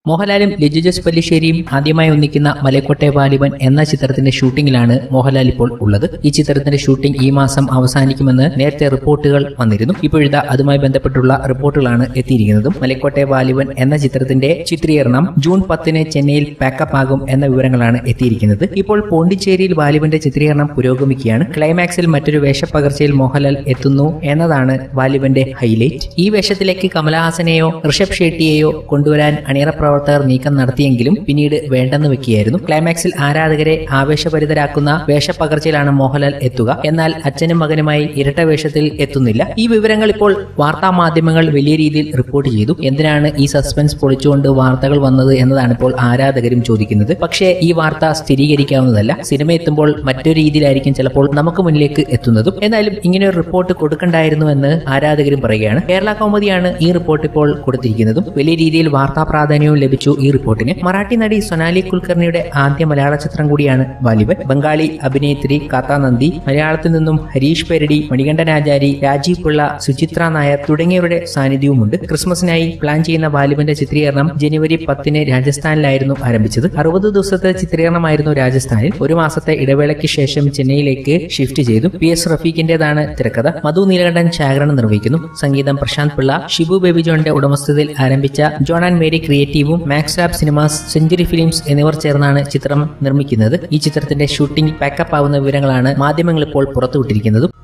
മോഹൻലാലും ലിജു ജോസ് പല്ലിശ്ശേരിയും ആദ്യമായി ഒന്നിക്കുന്ന മലക്കോട്ടെ വാലിബൻ എന്ന ചിത്രത്തിന്റെ ഷൂട്ടിംഗിലാണ് മോഹൻലാൽ ഇപ്പോൾ ഉള്ളത് ഈ ചിത്രത്തിന്റെ ഷൂട്ടിംഗ് ഈ മാസം അവസാനിക്കുമെന്ന് നേരത്തെ റിപ്പോർട്ടുകൾ വന്നിരുന്നു ഇപ്പോഴിതാ അതുമായി ബന്ധപ്പെട്ടുള്ള റിപ്പോർട്ടുകളാണ് എത്തിയിരിക്കുന്നതും മലക്കോട്ടെ വാലിബൻ എന്ന ചിത്രത്തിന്റെ ചിത്രീകരണം ജൂൺ പത്തിന് ചെന്നൈയിൽ പാക്കപ്പ് ആകും എന്ന വിവരങ്ങളാണ് എത്തിയിരിക്കുന്നത് ഇപ്പോൾ പോണ്ടിച്ചേരിയിൽ വാലിബന്റെ ചിത്രീകരണം പുരോഗമിക്കുകയാണ് ക്ലൈമാക്സിൽ മറ്റൊരു വേഷപ്പകർച്ചയിൽ മോഹൻലാൽ എത്തുന്നു എന്നതാണ് വാലിബന്റെ ഹൈലൈറ്റ് ഈ വേഷത്തിലേക്ക് കമലഹാസനെയോ ഋഷഭ് ഷെട്ടിയെയോ കൊണ്ടുവരാൻ അണിയറ പ്രവർത്തകർ നീക്കം നടത്തിയെങ്കിലും പിന്നീട് വേണ്ടെന്ന് വെക്കുകയായിരുന്നു ക്ലൈമാക്സിൽ ആരാധകരെ ആവേശഭരിതരാക്കുന്ന വേഷപ്പകർച്ചയിലാണ് മോഹൻലാൽ എത്തുക എന്നാൽ അച്ഛനും മകനുമായി ഇരട്ട വേഷത്തിൽ എത്തുന്നില്ല ഈ വിവരങ്ങൾ ഇപ്പോൾ വാർത്താ മാധ്യമങ്ങൾ വലിയ രീതിയിൽ റിപ്പോർട്ട് ചെയ്തു എന്തിനാണ് ഈ സസ്പെൻസ് പൊളിച്ചുകൊണ്ട് വാർത്തകൾ വന്നത് എന്നതാണ് ഇപ്പോൾ ആരാധകരും ചോദിക്കുന്നത് പക്ഷേ ഈ വാർത്ത സ്ഥിരീകരിക്കാവുന്നതല്ല സിനിമ എത്തുമ്പോൾ മറ്റൊരു രീതിയിലായിരിക്കും ചിലപ്പോൾ നമുക്ക് മുന്നിലേക്ക് എത്തുന്നതും എന്നാലും ഇങ്ങനെ ഒരു റിപ്പോർട്ട് കൊടുക്കണ്ടായിരുന്നു എന്ന് ആരാധകരും പറയുകയാണ് കേരള കൗമുദിയാണ് ഈ റിപ്പോർട്ട് ഇപ്പോൾ കൊടുത്തിരിക്കുന്നതും വലിയ രീതിയിൽ വാർത്താ പ്രാധാന്യവും ലഭിച്ചു ഈ റിപ്പോർട്ടിന് മറാഠി നടി സൊനാലി കുൽക്കർണിയുടെ ആദ്യ മലയാള ചിത്രം കൂടിയാണ് വാലിബൻ ബംഗാളി അഭിനേത്രി കാത്ത നന്ദി മലയാളത്തിൽ നിന്നും ഹരീഷ് പെരടി മണികണ്ഠൻ ആചാരി രാജീവ് പിള്ള സുചിത്ര നായർ തുടങ്ങിയവരുടെ സാന്നിധ്യവുമുണ്ട് ക്രിസ്മസിനായി പ്ലാൻ ചെയ്യുന്ന വാലിബന്റെ ചിത്രീകരണം ജനുവരി പത്തിന് രാജസ്ഥാനിലായിരുന്നു ആരംഭിച്ചത് അറുപത് ദിവസത്തെ ചിത്രീകരണമായിരുന്നു രാജസ്ഥാനിൽ ഒരു മാസത്തെ ഇടവേളയ്ക്ക് ശേഷം ചെന്നൈയിലേക്ക് ഷിഫ്റ്റ് ചെയ്തു പി എസ് റഫീഖിന്റേതാണ് തിരക്കഥ മധു നീലകണ്ഠൻ ഛായാഗ്രഹണം നിർവഹിക്കുന്നു സംഗീതം പ്രശാന്ത് പിള്ള ഷിബു ബേബി ജോണിന്റെ ഉടമസ്ഥതയിൽ ആരംഭിച്ച ജോൺ ആൻഡ് മേരി ക്രിയേറ്റീവും Max Lab Cinemas Century Films എന്നിവർ ചേർന്നാണ് ചിത്രം നിർമ്മിക്കുന്നത് ഈ ചിത്രത്തിന്റെ ഷൂട്ടിംഗ് പാക്കപ്പ് ആവുന്ന വിവരങ്ങളാണ് മാധ്യമങ്ങൾ ഇപ്പോൾ പുറത്തുവിട്ടിരിക്കുന്നതും